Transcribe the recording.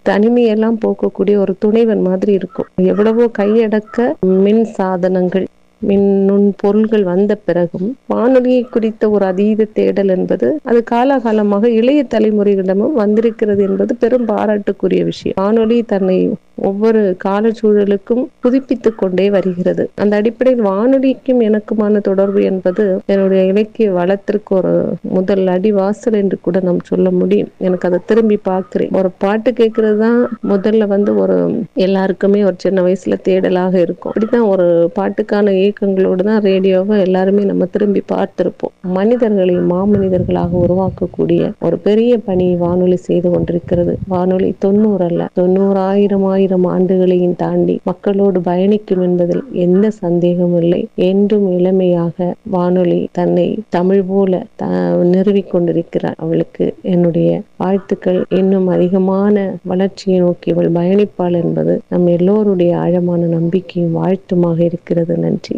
தனிமையெல்லாம் போக்கக்கூடிய ஒரு துணைவன் மாதிரி இருக்கும் எவ்வளவோ கையடக்க மின் சாதனங்கள் மின் நுண் பொருள்கள் வந்த பிறகும் வானொலியை குறித்த ஒரு அதீத தேடல் என்பது அது காலாகாலமாக இளைய தலைமுறைகளிடமும் வந்திருக்கிறது என்பது பெரும் பாராட்டுக்குரிய விஷயம் வானொலி தன்னை ஒவ்வொரு காலச்சூழலுக்கும் புதுப்பித்துக் கொண்டே வருகிறது அந்த அடிப்படையில் வானொலிக்கும் எனக்குமான தொடர்பு என்பது என்னுடைய இலக்கிய வளத்திற்கு ஒரு முதல் அடிவாசல் என்று கூட நாம் சொல்ல முடியும் எனக்கு அதை திரும்பி பார்க்கிறேன் ஒரு பாட்டு கேட்கறது தான் முதல்ல வந்து ஒரு எல்லாருக்குமே ஒரு சின்ன வயசுல தேடலாக இருக்கும் அப்படிதான் ஒரு பாட்டுக்கான இயக்கங்களோடு தான் ரேடியோவை எல்லாருமே நம்ம திரும்பி பார்த்திருப்போம் மனிதர்களை மாமனிதர்களாக உருவாக்கக்கூடிய ஒரு பெரிய பணி வானொலி செய்து கொண்டிருக்கிறது வானொலி தொண்ணூறு அல்ல தொண்ணூறாயிரம் ஆயிரம் ஆண்டுகளையும் தாண்டி மக்களோடு பயணிக்கும் என்பதில் எந்த சந்தேகமும் இல்லை என்றும் இளமையாக வானொலி தன்னை தமிழ் போல த நிறுவிக் கொண்டிருக்கிறார் அவளுக்கு என்னுடைய வாழ்த்துக்கள் இன்னும் அதிகமான வளர்ச்சியை நோக்கி அவள் பயணிப்பாள் என்பது நம் எல்லோருடைய ஆழமான நம்பிக்கையும் வாழ்த்துமாக இருக்கிறது நன்றி